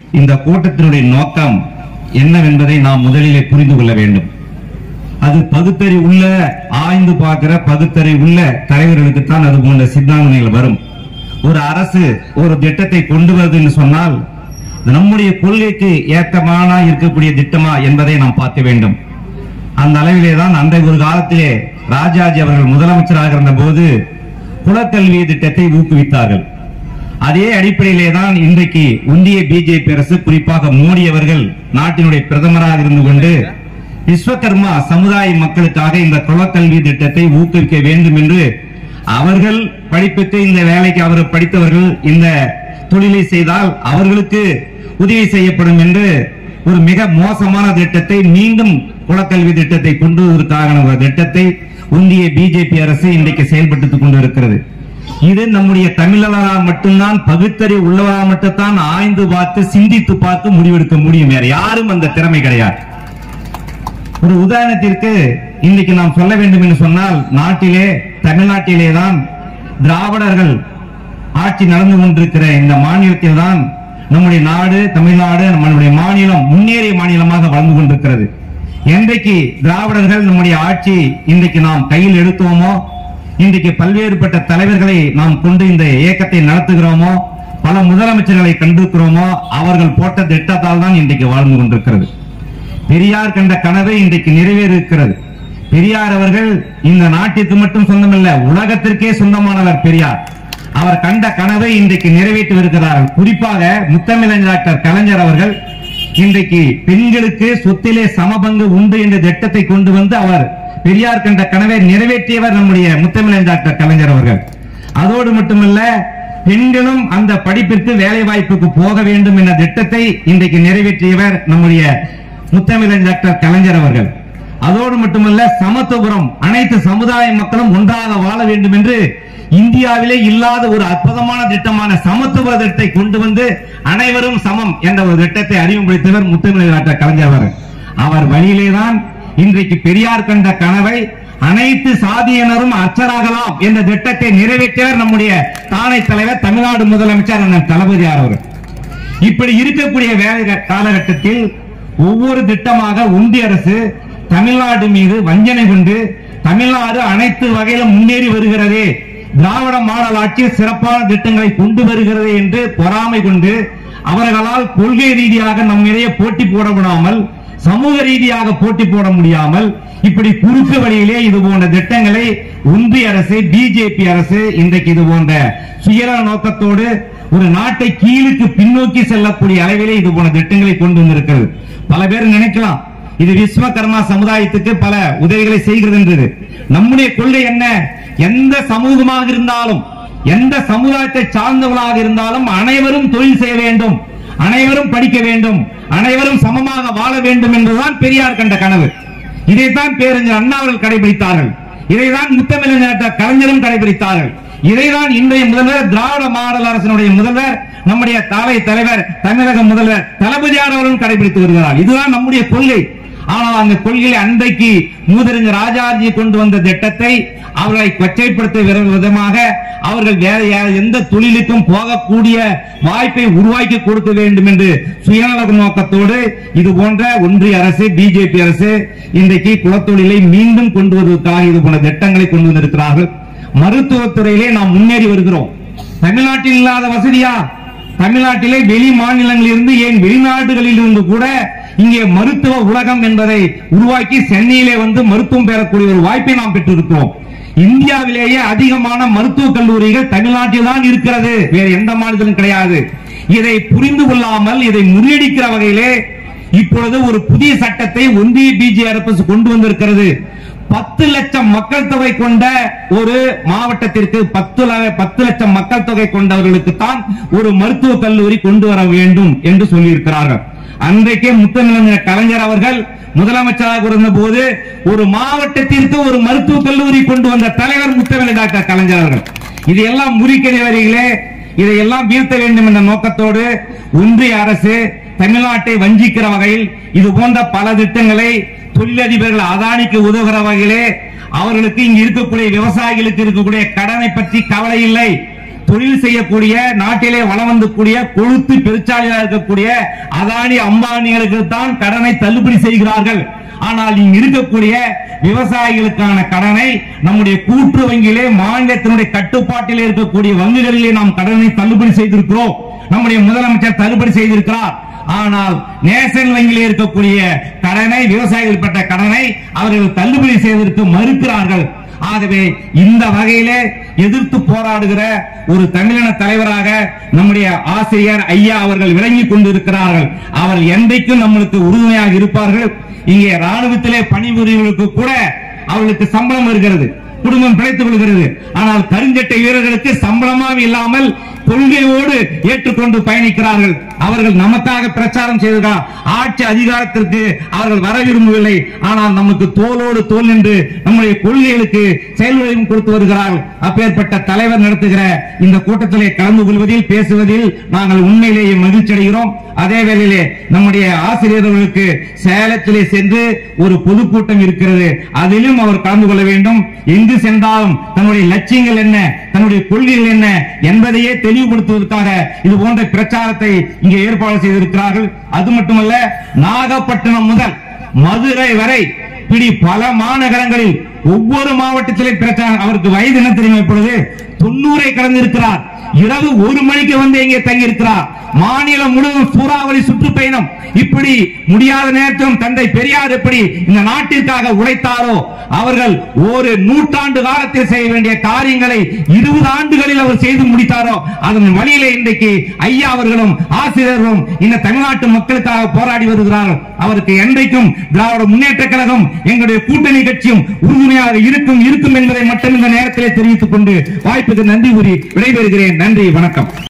இந்த கூட்டத்தினுடைய நோக்கம் என்னவென்பதை நாம் முதலிலே புரிந்து கொள்ள வேண்டும் அது பகுத்தறி உள்ள ஆய்ந்து பார்க்கிற பகுத்தறி உள்ள தலைவர்களுக்கு தான் அது போன்ற சித்தாந்தங்கள் வரும் ஒரு அரசு ஒரு திட்டத்தை கொண்டு வருது என்று சொன்னால் நம்முடைய கொள்கைக்கு ஏத்தமான இருக்கக்கூடிய திட்டமா என்பதை நாம் பார்க்க வேண்டும் அந்த அளவிலே தான் அன்றைய ஒரு காலத்திலே ராஜாஜி அவர்கள் முதலமைச்சராக இருந்த போது குலக்கல்வி திட்டத்தை ஊக்குவித்தார்கள் அதே அடிப்படையிலே தான் இன்றைக்கு ஒன்றிய பிஜேபி அரசு குறிப்பாக மோடி அவர்கள் நாட்டினுடைய பிரதமராக இருந்து கொண்டு விஸ்வகர்மா சமுதாய மக்களுக்காக இந்த குலக்கல்வி திட்டத்தை ஊக்குவிக்க வேண்டும் என்று அவர்கள் படிப்புக்கு இந்த வேலைக்கு அவர் படித்தவர்கள் இந்த தொழிலை செய்தால் அவர்களுக்கு உதவி செய்யப்படும் என்று ஒரு மிக மோசமான திட்டத்தை மீண்டும் குலக்கல்வி திட்டத்தை கொண்டு வருவதற்கான ஒரு திட்டத்தை ஒன்றிய பிஜேபி அரசு இன்றைக்கு செயல்பட்டுக் கொண்டிருக்கிறது இது நம்முடைய தமிழரால் மட்டும்தான் பகுத்தறி உள்ளவரால் மட்டும்தான் ஆய்ந்து பார்த்து சிந்தித்து பார்த்து முடிவெடுக்க முடியும் வேற யாரும் அந்த திறமை கிடையாது ஒரு உதாரணத்திற்கு இன்றைக்கு நாம் சொல்ல வேண்டும் என்று சொன்னால் நாட்டிலே தமிழ்நாட்டிலே தான் திராவிடர்கள் ஆட்சி நடந்து கொண்டிருக்கிற இந்த மாநிலத்தில் தான் நம்முடைய நாடு தமிழ்நாடு நம்முடைய மாநிலம் முன்னேறிய மாநிலமாக வளர்ந்து கொண்டிருக்கிறது என்றைக்கு திராவிடர்கள் நம்முடைய ஆட்சி இன்றைக்கு நாம் கையில் எடுத்தோமோ இன்றைக்கு பல்வேறுபட்ட தலைவர்களை நாம் கொண்டு இந்த இயக்கத்தை நடத்துகிறோமோ பல முதலமைச்சர்களை கண்டிருக்கிறோமோ அவர்கள் போட்ட திட்டத்தால் தான் இன்றைக்கு வாழ்ந்து கொண்டிருக்கிறது பெரியார் கண்ட கனவு இன்றைக்கு நிறைவேறிருக்கிறது பெரியார் அவர்கள் இந்த நாட்டிற்கு மட்டும் சொந்தமல்ல உலகத்திற்கே சொந்தமானவர் பெரியார் அவர் கண்ட கனவை இன்றைக்கு நிறைவேற்றி வருகிறார்கள் குறிப்பாக முத்தமிழர் டாக்டர் கலைஞர் அவர்கள் இன்றைக்கு பெண்களுக்கு சொத்திலே சமபங்கு உண்டு என்ற திட்டத்தை கொண்டு வந்து அவர் பெரியார் கண்ட கனவை நிறைவேற்றியவர் நம்முடைய முத்தமிழன் டாக்டர் கலைஞர் அவர்கள் அதோடு மட்டுமல்ல பெண்களும் அந்த படிப்பிற்கு வேலை வாய்ப்புக்கு போக வேண்டும் என்ற திட்டத்தை இன்றைக்கு நிறைவேற்றியவர் நம்முடைய முத்தமிழன் டாக்டர் கலைஞர் அவர்கள் அதோடு மட்டுமல்ல சமத்துவபுரம் அனைத்து சமுதாய மக்களும் ஒன்றாக வாழ வேண்டும் என்று இந்தியாவிலே இல்லாத ஒரு அற்புதமான திட்டமான சமத்துவ திட்டத்தை கொண்டு வந்து அனைவரும் சமம் என்ற ஒரு திட்டத்தை அறிமுகப்படுத்தியவர் முத்தமிழர் டாக்டர் கலைஞர் அவர்கள் அவர் வழியிலேதான் இன்றைக்கு பெரியார் கண்ட கனவை அனைத்து சாதியினரும் அச்சராகலாம் என்ற திட்டத்தை நிறைவேற்றியவர் நம்முடைய தானை தலைவர் தமிழ்நாடு முதலமைச்சர் அண்ணன் தளபதியார் அவர்கள் இப்படி இருக்கக்கூடிய வேலை காலகட்டத்தில் ஒவ்வொரு திட்டமாக ஒன்றிய அரசு தமிழ்நாடு மீது வஞ்சனை கொண்டு தமிழ்நாடு அனைத்து வகையிலும் முன்னேறி வருகிறதே திராவிட மாடல் ஆட்சி சிறப்பான திட்டங்களை கொண்டு வருகிறது என்று பொறாமை கொண்டு அவர்களால் கொள்கை ரீதியாக நம்மிடையே போட்டி போட விடாமல் சமூக ரீதியாக போட்டி போட முடியாமல் இப்படி குறுக்கு வழியிலே இது போன்ற திட்டங்களை ஒன்றிய அரசு பிஜேபி அரசு இன்றைக்கு இது போன்ற சுயநல நோக்கத்தோடு ஒரு நாட்டை கீழுக்கு பின்னோக்கி செல்லக்கூடிய அளவிலே இது போன்ற திட்டங்களை கொண்டு வந்திருக்கிறது பல பேர் நினைக்கலாம் இது விஸ்வகர்மா சமுதாயத்துக்கு பல உதவிகளை செய்கிறது என்றது நம்முடைய கொள்கை என்ன எந்த சமூகமாக இருந்தாலும் எந்த சமுதாயத்தை சார்ந்தவர்களாக இருந்தாலும் அனைவரும் தொழில் செய்ய வேண்டும் அனைவரும் படிக்க வேண்டும் அனைவரும் சமமாக வாழ வேண்டும் என்றுதான் பெரியார் கண்ட கனவு இதைத்தான் பேரறிஞர் அண்ணா அவர்கள் கடைபிடித்தார்கள் இதைதான் முத்தமிழர் கலைஞரும் கடைபிடித்தார்கள் இதைதான் இன்றைய முதல்வர் திராவிட மாடல் அரசினுடைய முதல்வர் நம்முடைய தாவை தலைவர் தமிழக முதல்வர் தளபதியார் அவர்களும் கடைபிடித்து வருகிறார் இதுதான் நம்முடைய கொள்கை ஆனால் அந்த கொள்கையை அன்றைக்கு மூதறிஞர் ராஜாஜி கொண்டு வந்த திட்டத்தை அவர்களை கொச்சைப்படுத்த விதமாக அவர்கள் வேற யா- எந்த தொழிலுக்கும் போகக்கூடிய வாய்ப்பை உருவாக்கி கொடுக்க வேண்டும் என்று சுயநல நோக்கத்தோடு இது போன்ற ஒன்றிய அரசு பிஜேபி அரசு இன்றைக்கு குலத்தொழிலை மீண்டும் கொண்டு வருவதற்காக இது போன்ற திட்டங்களை கொண்டு வந்திருக்கிறார்கள் மருத்துவத்துறையிலே நாம் முன்னேறி வருகிறோம் தமிழ்நாட்டில் இல்லாத வசதியா தமிழ்நாட்டிலே வெளி மாநிலங்களில் இருந்து ஏன் வெளிநாடுகளில் இருந்து கூட இங்கே மருத்துவ உலகம் என்பதை உருவாக்கி சென்னையிலே வந்து மருத்துவம் பெறக்கூடிய ஒரு வாய்ப்பை நாம் பெற்றிருக்கிறோம் இந்தியாவிலேயே அதிகமான மருத்துவக் கல்லூரிகள் தமிழ்நாட்டில் தான் இருக்கிறது வேறு எந்த மாநிலத்திலும் கிடையாது இதை புரிந்து கொள்ளாமல் இதை முறியடிக்கிற வகையிலே இப்பொழுது ஒரு புதிய சட்டத்தை ஒன்றிய பிஜே அரசு கொண்டு வந்திருக்கிறது பத்து லட்சம் மக்கள் தொகை கொண்ட ஒரு மாவட்டத்திற்கு பத்து ல- பத்து லட்சம் மக்கள் தொகை கொண்டவர்களுக்கு தான் ஒரு மருத்துவக் கல்லூரி கொண்டு வர வேண்டும் என்று சொல்லியிருக்கிறார்கள் அன்றைக்கே முத்தமிழர் கலைஞர் அவர்கள் முதலமைச்சராக இருந்த போது ஒரு மாவட்டத்திற்கு ஒரு மருத்துவக் கல்லூரி கொண்டு வந்த தலைவர் முத்தமிழர் டாக்டர் கலைஞர் அவர்கள் இதையெல்லாம் முறிக்க நிலையிலே இதையெல்லாம் வீழ்த்த வேண்டும் என்ற நோக்கத்தோடு ஒன்றிய அரசு தமிழ்நாட்டை வஞ்சிக்கிற வகையில் இது போன்ற பல திட்டங்களை தொழிலதிபர்கள் அதானிக்கு உதவுகிற வகையிலே அவர்களுக்கு இங்கு இருக்கக்கூடிய விவசாயிகளுக்கு இருக்கக்கூடிய கடனை பற்றி கவலை இல்லை தொழில் செய்யக்கூடிய நாட்டிலே வளம் வந்தக்கூடிய கொழுத்து பெருச்சாலியாக இருக்கக்கூடிய அதானி அம்பானிகளுக்கு தான் கடனை தள்ளுபடி செய்கிறார்கள் ஆனால் இங்க இருக்கக்கூடிய விவசாயிகளுக்கான கடனை நம்முடைய கூட்டு வங்கியிலே மாநிலத்தினுடைய கட்டுப்பாட்டிலே இருக்கக்கூடிய வங்கிகளிலே நாம் கடனை தள்ளுபடி செய்திருக்கிறோம் நம்முடைய முதலமைச்சர் தள்ளுபடி செய்திருக்கிறார் ஆனால் நேஷனல் வங்கியிலே இருக்கக்கூடிய கடனை விவசாயிகள் பெற்ற கடனை அவர்கள் தள்ளுபடி செய்வதற்கு மறுக்கிறார்கள் ஆகவே இந்த வகையிலே எதிர்த்து போராடுகிற ஒரு தமிழின தலைவராக நம்முடைய ஆசிரியர் ஐயா அவர்கள் விளங்கிக் கொண்டிருக்கிறார்கள் அவர் என்றைக்கும் நம்மளுக்கு உறுதுணையாக இருப்பார்கள் இங்கே ராணுவத்திலே பணிபுரியவர்களுக்கு கூட அவர்களுக்கு சம்பளம் இருக்கிறது குடும்பம் பிழைத்துக் கொள்கிறது ஆனால் கருஞ்சட்டை வீரர்களுக்கு சம்பளமாக இல்லாமல் கொள்கையோடு ஏற்றுக்கொண்டு பயணிக்கிறார்கள் அவர்கள் நமக்காக பிரச்சாரம் செய்திருக்கிறார் ஆட்சி அதிகாரத்திற்கு அவர்கள் வர விரும்பவில்லை ஆனால் நமக்கு தோளோடு தோல் நின்று நம்முடைய கொள்கைகளுக்கு செயல்வரையும் கொடுத்து வருகிறார்கள் அப்பேற்பட்ட தலைவர் நடத்துகிற இந்த கூட்டத்திலே கலந்து கொள்வதில் பேசுவதில் நாங்கள் உண்மையிலேயே மகிழ்ச்சி அடைகிறோம் அதே வேளையிலே நம்முடைய ஆசிரியர்களுக்கு சேலத்திலே சென்று ஒரு பொதுக்கூட்டம் இருக்கிறது அதிலும் அவர் கலந்து கொள்ள வேண்டும் எங்கு சென்றாலும் தன்னுடைய லட்சியங்கள் என்ன தன்னுடைய கொள்கைகள் என்ன என்பதையே தெளிவுபடுத்துவதற்காக இது போன்ற பிரச்சாரத்தை இங்கே ஏற்பாடு செய்திருக்கிறார்கள் அது மட்டுமல்ல நாகப்பட்டினம் முதல் மதுரை வரை இப்படி பல மாநகரங்களில் ஒவ்வொரு மாவட்டத்திலே பிரச்சாரம் அவருக்கு வயது என்ன தெரியுமா இப்பொழுது தொண்ணூரை கடந்திருக்கிறார் இரவு ஒரு மணிக்கு வந்து இங்கே தங்கி இருக்கிறார் மாநிலம் முழுவதும் சூறாவளி சுற்றுப்பயணம் இப்படி முடியாத நேரத்திலும் தந்தை பெரியார் எப்படி இந்த நாட்டிற்காக உழைத்தாரோ அவர்கள் ஒரு நூற்றாண்டு காலத்தில் செய்ய வேண்டிய காரியங்களை இருபது ஆண்டுகளில் அவர் செய்து முடித்தாரோ அதன் வழியிலே இன்றைக்கு ஐயா அவர்களும் ஆசிரியர்களும் இந்த தமிழ்நாட்டு மக்களுக்காக போராடி வருகிறார்கள் அவருக்கு என்றைக்கும் திராவிட முன்னேற்ற கழகம் எங்களுடைய கூட்டணி கட்சியும் உறுதுணையாக இருக்கும் இருக்கும் என்பதை மட்டும் இந்த நேரத்திலே தெரிவித்துக் கொண்டு வாய்ப்புக்கு நன்றி கூறி விடைபெறுகிறேன் நன்றி வணக்கம்